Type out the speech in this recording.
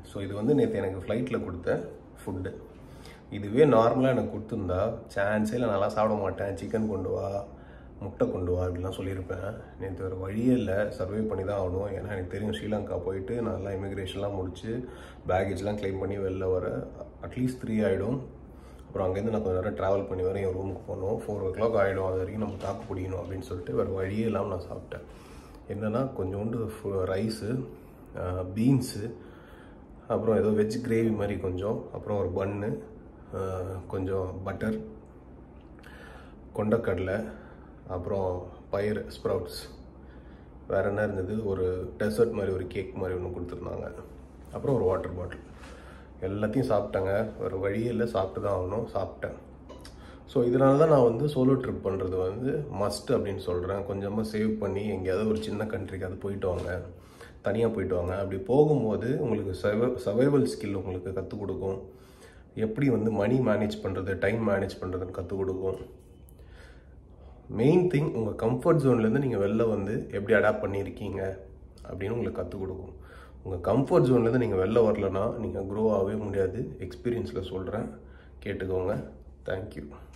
so இது வந்து நேற்று எனக்கு ஃப்ளைட்டில் கொடுத்த ஃபுட்டு இதுவே நார்மலாக எனக்கு கொடுத்துருந்தா சான்ஸே இல்லை நல்லா சாப்பிட மாட்டேன் சிக்கன் கொண்டு வா முட்டை கொண்டு வா அப்படிலாம் சொல்லியிருப்பேன் நேற்று வேறு வழியே இல்லை சர்வே பண்ணி தான் ஆகணும் ஏன்னா எனக்கு தெரியும் ஸ்ரீலங்கா போயிட்டு நல்லா இமிக்ரேஷன்லாம் முடிச்சு பேகேஜ்லாம் க்ளைம் பண்ணி வெளில வர அட்லீஸ்ட் த்ரீ ஆகிடும் அப்புறம் அங்கேருந்து நான் கொஞ்சம் நேரம் ட்ராவல் பண்ணி வர என் ரூமுக்கு போகணும் ஃபோர் ஓ கிளாக் ஆகிடும் அது வரைக்கும் நம்ம தாக்கு பிடிக்கணும் அப்படின்னு சொல்லிட்டு வேறு வழியே இல்லாமல் நான் சாப்பிட்டேன் என்னென்னா கொஞ்சோண்டு ரைஸு பீன்ஸு அப்புறம் ஏதோ வெஜ் கிரேவி மாதிரி கொஞ்சம் அப்புறம் ஒரு பன்னு கொஞ்சம் பட்டர் கொண்டக்கடலை அப்புறம் பயிர் ஸ்ப்ரவுட்ஸ் வேறு என்ன இருந்தது ஒரு டெசர்ட் மாதிரி ஒரு கேக் மாதிரி ஒன்று கொடுத்துருந்தாங்க அப்புறம் ஒரு வாட்டர் பாட்டில் எல்லாத்தையும் சாப்பிட்டேங்க வேறு வழியே இல்லை சாப்பிட்டு தான் ஆகணும் சாப்பிட்டேன் ஸோ இதனால தான் நான் வந்து சோலோ ட்ரிப் பண்ணுறது வந்து மஸ்ட் அப்படின்னு சொல்கிறேன் கொஞ்சமாக சேவ் பண்ணி எங்கேயாவது ஒரு சின்ன கண்ட்ரிக்கு அது போயிட்டு வாங்க தனியாக போயிட்டு வாங்க அப்படி போகும்போது உங்களுக்கு சர்வை சர்வைவல் ஸ்கில் உங்களுக்கு கற்றுக் கொடுக்கும் எப்படி வந்து மணி மேனேஜ் பண்ணுறது டைம் மேனேஜ் பண்ணுறதுன்னு கற்றுக் கொடுக்கும் மெயின் திங் உங்கள் கம்ஃபர்ட் ஜோன்லேருந்து நீங்கள் வெளில வந்து எப்படி அடாப்ட் பண்ணியிருக்கீங்க அப்படின்னு உங்களுக்கு கற்றுக் கொடுக்கும் உங்கள் கம்ஃபர்ட் ஜோன்லேருந்து நீங்கள் வெளில வரலன்னா நீங்கள் க்ரோ ஆகவே முடியாது எக்ஸ்பீரியன்ஸில் சொல்கிறேன் கேட்டுக்கோங்க தேங்க்யூ